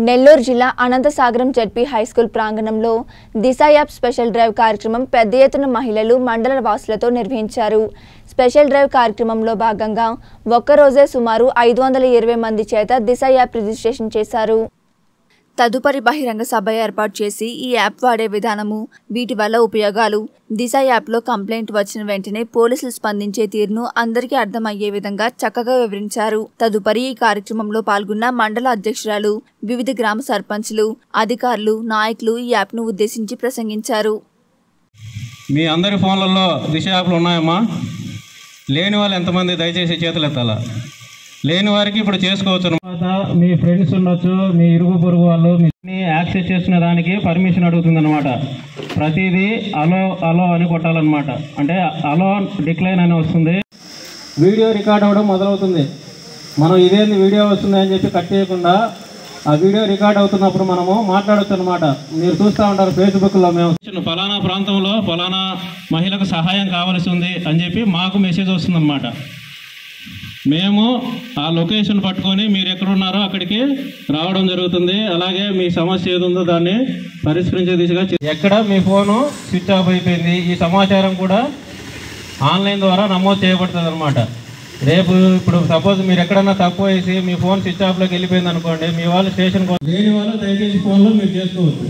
నెల్లూరు జిల్లా Anantasagaram ZP high school ప్రాంగణంలో దిశ app special drive కార్యక్రమం పెద్ద ఎత్తున మహిళలు మండల వాసులతో నిర్వహించారు స్పెషల్ డ్రైవ్ కార్యక్రమంలో భాగంగా ఒక్కరోజే సుమారు ఐదు వందల ఇరవై మంది చేత దిశ యాప్ రిజిస్ట్రేషన్ చేశారు తదుపరి బహిరంగ సభ ఏర్పాటు చేసి ఈ యాప్ వాడే విధానము వీటి వల్ల ఉపయోగాలు దిశ యాప్లో కంప్లైంట్ వచ్చిన వెంటనే పోలీసులు స్పందించే తీరును అందరికీ అర్థమయ్యే విధంగా చక్కగా వివరించారు తదుపరి ఈ కార్యక్రమంలో పాల్గొన్న మండల అధ్యక్షురాలు వివిధ గ్రామ సర్పంచ్లు అధికారులు నాయకులు ఈ యాప్ను ఉద్దేశించి ప్రసంగించారు మీ అందరి ఫోన్లలో దిశ యాప్లు ఉన్నాయమ్మా లేని వాళ్ళు ఎంతమంది దయచేసి చేతులు ఎత్తాలా లేని వారికి ఇప్పుడు చేసుకోవచ్చు తర్వాత మీ ఫ్రెండ్స్ ఉండొచ్చు మీ ఇరుగు పొరుగు వాళ్ళు మీ యాక్సెస్ చేసుకునే దానికి పర్మిషన్ అడుగుతుంది అనమాట ప్రతిదీ అలో అలో అని కొట్టాలన్నమాట అంటే అలో డిక్లైన్ అని వస్తుంది వీడియో రికార్డ్ అవ్వడం మొదలవుతుంది మనం ఇదేంది వీడియో వస్తుంది అని చెప్పి కట్ చేయకుండా ఆ వీడియో రికార్డ్ అవుతున్నప్పుడు మనము మాట్లాడొచ్చు అనమాట మీరు చూస్తూ ఉంటారు ఫేస్బుక్లో మేము ఫలానా ప్రాంతంలో ఫలానా మహిళకు సహాయం కావాల్సి ఉంది అని చెప్పి మాకు మెసేజ్ వస్తుందన్నమాట మేము ఆ లొకేషన్ పట్టుకొని మీరు ఎక్కడున్నారో అక్కడికి రావడం జరుగుతుంది అలాగే మీ సమస్య ఏది ఉందో దాన్ని పరిష్కరించే దిశగా చే- ఎక్కడ మీ ఫోను స్విచ్ ఆఫ్ అయిపోయింది ఈ సమాచారం కూడా ఆన్లైన్ ద్వారా నమోదు చేయబడుతుంది అనమాట రేపు ఇప్పుడు సపోజ్ మీరు ఎక్కడన్నా తక్కువ వేసి మీ ఫోన్ స్విచ్ ఆఫ్లోకి వెళ్ళిపోయింది అనుకోండి మీ వాళ్ళు స్టేషన్ లేని వాళ్ళు దయచేసి ఫోన్లో మీరు చేసుకోవచ్చు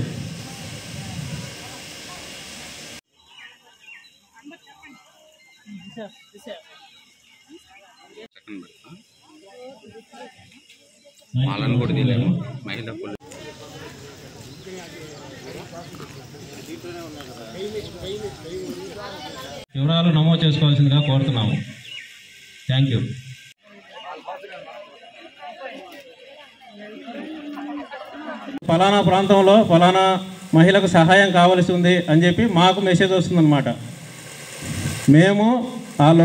వాళ్ళని కూడా తీయలేము మహిళ పులి వివరాలు నమోదు చేసుకోవాల్సిందిగా కోరుతున్నాము థ్యాంక్ యూ ఫలానా ప్రాంతంలో ఫలానా మహిళకు సహాయం కావలసి ఉంది అని చెప్పి మాకు మెసేజ్ వస్తుందన్నమాట మేము ఆ లో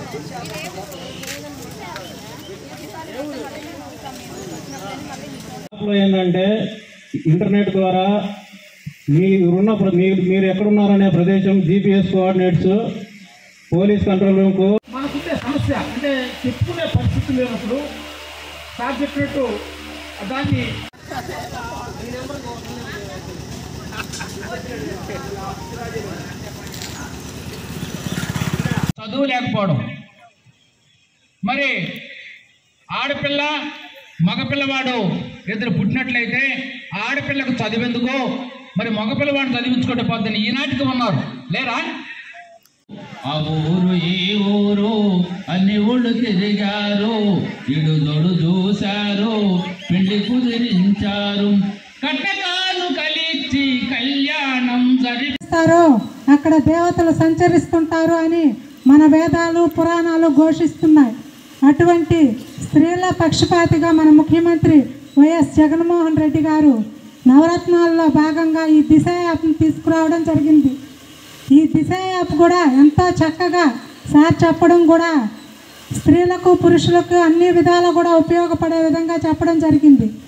లో ఏంటంటే ఇంటర్నెట్ ద్వారా మీరున్న ప్ర- మీరు మీరు ఎక్కడున్నారనే ప్రదేశం జీపీఎస్ కోఆర్డినేట్స్ పోలీస్ కంట్రోల్ రూమ్కు మనకుండే సమస్య అంటే చెప్పుకునే పరిస్థితి లేనప్పుడు సార్ చెప్పినట్టు దాన్ని చదువు లేకపోవడం మరి ఆడపిల్ల మగపిల్లవాడు ఇద్దరు పుట్టినట్లయితే ఆడపిల్లకు చదివేందుకు మరి మగపిల్లవాడిని చదివించుకుంటే పోద్దని ఈనాటికి ఉన్నారు లేరా ఆ ఊరు ఈ ఊరు అన్ని ఊళ్ళు తిరిగారు ఇడుదొడు చూశారు పిండి కుదిరించారు కట్టకాలు కలిచి కళ్యాణం జరి చేస్తారో అక్కడ దేవతలు సంచరిస్తుంటారు అని మన వేదాలు పురాణాలు ఘోషిస్తున్నాయి అటువంటి స్త్రీల పక్షపాతిగా మన ముఖ్యమంత్రి వైఎస్ జగన్మోహన్ రెడ్డి గారు నవరత్నాల్లో భాగంగా ఈ దిశ యాప్ని తీసుకురావడం జరిగింది ఈ దిశ యాప్ కూడా ఎంతో చక్కగా సార్ చెప్పడం కూడా స్త్రీలకు పురుషులకు అన్ని విధాలు కూడా ఉపయోగపడే విధంగా చెప్పడం జరిగింది